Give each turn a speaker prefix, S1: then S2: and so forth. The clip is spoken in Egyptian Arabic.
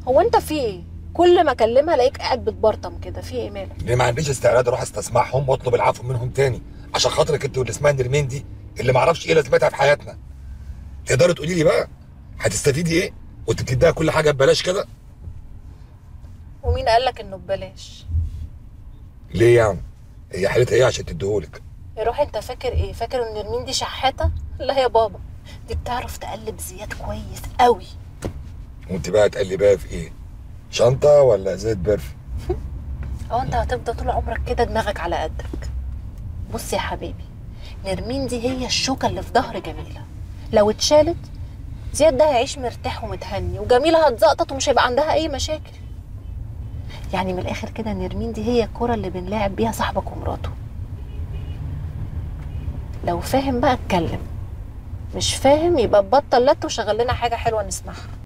S1: هو انت في ايه كل ما اكلمها الاقيك قاعد بتبرطم كده في ايه مالك
S2: ليه ما عنديش استعداد اروح استسمعهم واطلب العفو منهم تاني عشان خاطرك انت واللي اسمها نرمين دي اللي ما اعرفش ايه لازمتها في حياتنا تقدري تقولي لي بقى هتستفيدي ايه وانت بتديها كل حاجه ببلاش كده
S1: ومين قال لك انه ببلاش
S2: ليه يعني هي حالتها ايه عشان تديهولك
S1: يا روحي انت فاكر ايه فاكر ان نرمين دي شحاته لا يا بابا دي بتعرف تقلب زياد كويس قوي
S2: وانت بقى تقلبها في ايه شنطه ولا زيت برف
S1: هو انت هتفضل طول عمرك كده دماغك على قدك بص يا حبيبي نرمين دي هي الشوكه اللي في ظهر جميله لو اتشالت زياد ده هيعيش مرتاح ومتهني وجميله هتزقطط ومش هيبقى عندها اي مشاكل يعني من الاخر كده نرمين دي هي الكره اللي بنلاعب بيها صاحبك ومراته لو فاهم بقى اتكلم مش فاهم يبقى بطل لت وشغل لنا حاجه حلوه نسمعها